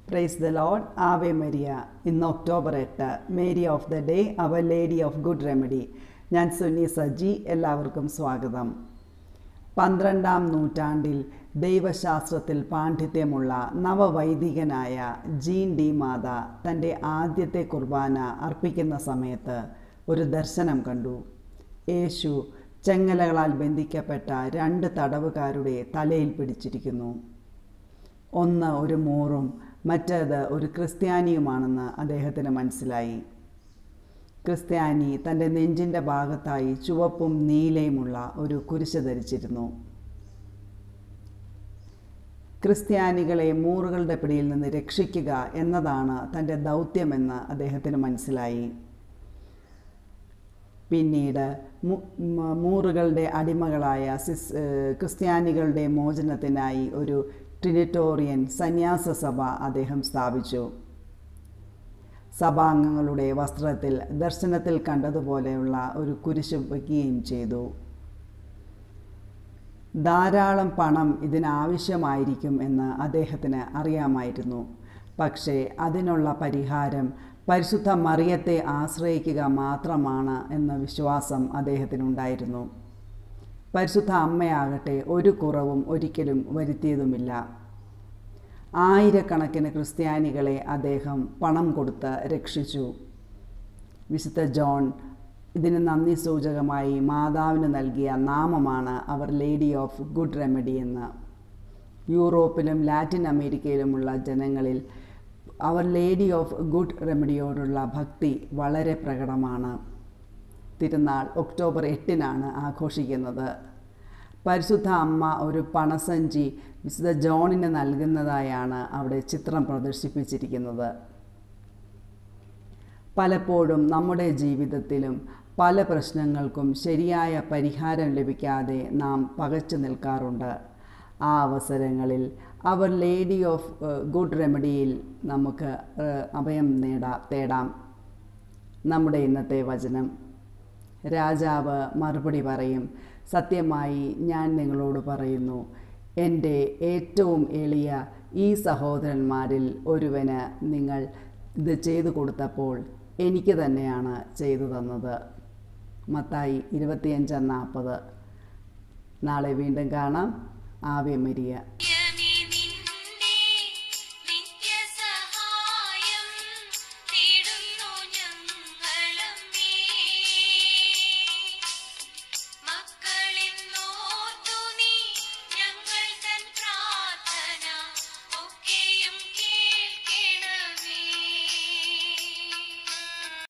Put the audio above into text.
price the Lord ave Maria ഇന്ന് October എട്ട് Mary of the day Our Lady of Good Remedy ഞാൻ സുനി സജി എല്ലാവർക്കും സ്വാഗതം പന്ത്രണ്ടാം നൂറ്റാണ്ടിൽ ദൈവശാസ്ത്രത്തിൽ പാണ്ഡിത്യമുള്ള നവവൈദികനായ ജീൻ ഡി മാത തൻ്റെ ആദ്യത്തെ കുർബാന അർപ്പിക്കുന്ന സമയത്ത് ഒരു ദർശനം കണ്ടു യേശു ചെങ്ങലകളാൽ ബന്ധിക്കപ്പെട്ട രണ്ട് തടവുകാരുടെ തലയിൽ പിടിച്ചിരിക്കുന്നു ഒന്ന് ഒരു മോറും മറ്റേത് ഒരു ക്രിസ്ത്യാനിയുമാണെന്ന് അദ്ദേഹത്തിന് മനസ്സിലായി ക്രിസ്ത്യാനി തൻ്റെ നെഞ്ചിൻ്റെ ഭാഗത്തായി ചുവപ്പും നീലയുമുള്ള ഒരു കുരിശ് ധരിച്ചിരുന്നു ക്രിസ്ത്യാനികളെ മൂറുകളുടെ പിടിയിൽ നിന്ന് രക്ഷിക്കുക എന്നതാണ് തൻ്റെ ദൗത്യമെന്ന് അദ്ദേഹത്തിന് മനസ്സിലായി പിന്നീട് മൂറുകളുടെ അടിമകളായ സിസ് ക്രിസ്ത്യാനികളുടെ മോചനത്തിനായി ഒരു ട്രിനിറ്റോറിയൻ സന്യാസ സഭ അദ്ദേഹം സ്ഥാപിച്ചു സഭാംഗങ്ങളുടെ വസ്ത്രത്തിൽ ദർശനത്തിൽ കണ്ടതുപോലെയുള്ള ഒരു കുരിശ് വയ്ക്കുകയും ചെയ്തു ധാരാളം പണം ഇതിനാവശ്യമായിരിക്കും എന്ന് അദ്ദേഹത്തിന് അറിയാമായിരുന്നു പക്ഷേ അതിനുള്ള പരിഹാരം പരിശുദ്ധ മറിയത്തെ ആശ്രയിക്കുക മാത്രമാണ് എന്ന വിശ്വാസം അദ്ദേഹത്തിനുണ്ടായിരുന്നു പരിശുദ്ധ അമ്മയാകട്ടെ ഒരു കുറവും ഒരിക്കലും വരുത്തിയതുമില്ല ആയിരക്കണക്കിന് ക്രിസ്ത്യാനികളെ അദ്ദേഹം പണം കൊടുത്ത് രക്ഷിച്ചു വിശുദ്ധ ജോൺ ഇതിന് നന്ദി സൂചകമായി മാതാവിന് നൽകിയ നാമമാണ് Our Lady of Good Remedy എന്ന് യൂറോപ്പിലും ലാറ്റിൻ അമേരിക്കയിലുമുള്ള ജനങ്ങളിൽ അവർ ലേഡി ഓഫ് ഗുഡ് റെമഡിയോടുള്ള ഭക്തി വളരെ പ്രകടമാണ് തിരുനാൾ ഒക്ടോബർ എട്ടിനാണ് ആഘോഷിക്കുന്നത് പരിശുദ്ധ അമ്മ ഒരു പണസഞ്ചി വിശുദ്ധ ജോണിന് നൽകുന്നതായാണ് അവിടെ ചിത്രം പ്രദർശിപ്പിച്ചിരിക്കുന്നത് പലപ്പോഴും നമ്മുടെ ജീവിതത്തിലും പല പ്രശ്നങ്ങൾക്കും ശരിയായ പരിഹാരം ലഭിക്കാതെ നാം പകച്ചു നിൽക്കാറുണ്ട് ആ അവസരങ്ങളിൽ അവർ ലേഡി ഓഫ് ഗുഡ് റെമഡിയിൽ നമുക്ക് അഭയം നേടാം തേടാം നമ്മുടെ ഇന്നത്തെ വചനം രാജാവ് മറുപടി പറയും സത്യമായി ഞാൻ നിങ്ങളോട് പറയുന്നു എൻ്റെ ഏറ്റവും എളിയ ഈ സഹോദരന്മാരിൽ ഒരുവന് നിങ്ങൾ ഇത് ചെയ്തു കൊടുത്തപ്പോൾ എനിക്ക് തന്നെയാണ് ചെയ്തു തന്നത് മത്തായി ഇരുപത്തിയഞ്ച് നാൽപ്പത് നാളെ വീണ്ടും കാണാം ആവെ മരിയ